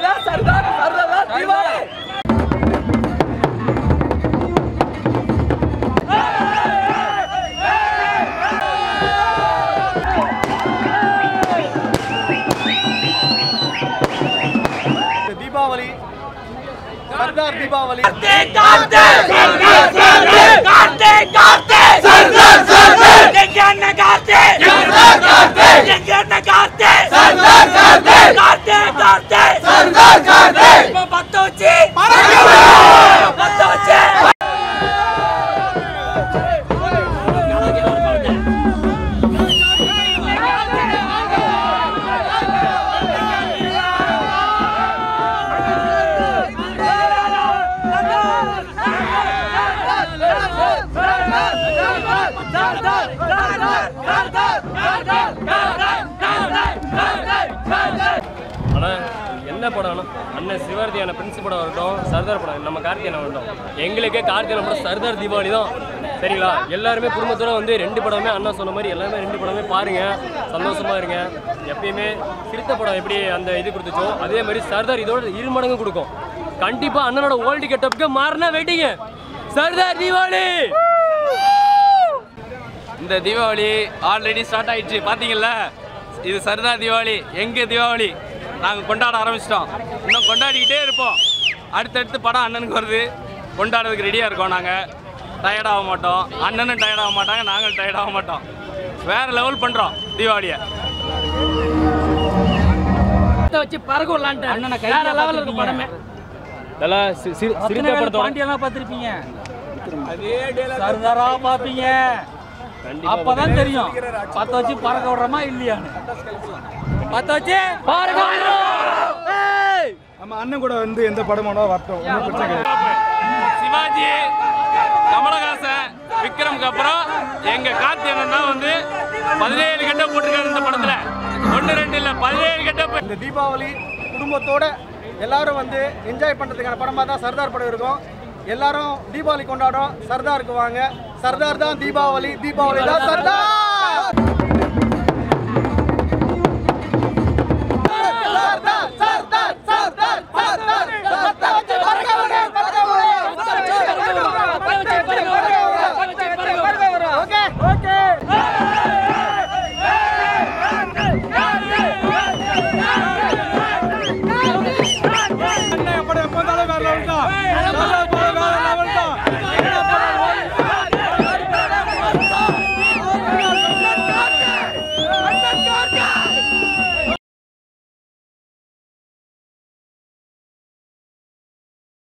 சர்தார் சர்தார் தீபாவளி தீபாவளி சர்தார் தீபாவளி ஆனால் என்ன படம்னா அண்ணன் சிவார்த்தியான பிரின்ஸ் படம் வரட்டும் சர்தார் படம் நம்ம கார்த்திகேயன் வரட்டும் எங்களுக்கே கார்த்திகேயன் படம் சர்தார் தீபாவளி தான் சரிங்களா எல்லாருமே குடும்பத்தோட வந்து ரெண்டு படமே அண்ணா சொன்ன மாதிரி எல்லாமே ரெண்டு படமே பாருங்க சந்தோஷமா இருங்க எப்பயுமே சிறுத்தை படம் எப்படி அந்த இது கொடுத்துச்சோ அதே மாதிரி சர்தார் இதோட இரு மடங்கு கொடுக்கும் கண்டிப்பா அண்ணனோட ஓல்டு கெட்டப்புக்கு மாறினா வெயிட்டிங்க சர்தார் தீபாவளி இந்த தீபாவளி ஆல்ரெடி ஸ்டார்ட் ஆயிடுச்சு பாத்தீங்கல்ல இது சர்தார் தீபாவளி எங்க தீபாவளி நாங்கள் கொண்டாட ஆரம்பிச்சிட்டோம் இன்னும் கொண்டாடிக்கிட்டே இருப்போம் அடுத்தடுத்து படம் அண்ணனுக்கு வருது கொண்டாடுறதுக்கு ரெடியாக இருக்கோம் நாங்கள் டயர்ட் ஆக மாட்டோம் அண்ணனும் டயர்ட் ஆக மாட்டாங்க நாங்களும் டயர்ட் ஆக மாட்டோம் வேற லெவல் பண்ணுறோம் தீபாவளியை வச்சு பறக்க விடலான்ட்டு வேற லெவலில் இருக்கு படமே நல்லா சி- சி- சிறுத்தை படத்தோட பாண்டியெல்லாம் பார்த்துருப்பீங்க சர்தாரா பார்ப்பீங்க கண்டிப்பா அப்பதான் தெரியும் பத்த வச்சு பறக்க விடுறோமா இல்லையான்னு பத்த வச்சு பறக்க விடுறோம் ஏய்! நம்ம அண்ணன் கூட வந்து எந்த படமானோ வரட்டும் ஒன்றும் பிரச்சனை கிடையாது சிவாஜி கமலஹாசன் விக்ரம்க்கு அப்புறம் எங்க கார்த்தியன் தான் வந்து பதினேழு கட்ட போட்டிருக்காரு இந்த படத்துல ஒன்று ரெண்டு இல்லை பதினேழு கட்ட இந்த தீபாவளி குடும்பத்தோட எல்லாரும் வந்து என்ஜாய் பண்ணுறதுக்கான படமாக தான் சர்தார் படம் இருக்கும் எல்லாரும் தீபாவளி கொண்டாடுறோம் சர்தாருக்கு வாங்க சர்தார் தான் தீபாவளி தீபாவளி தான் சர்தார்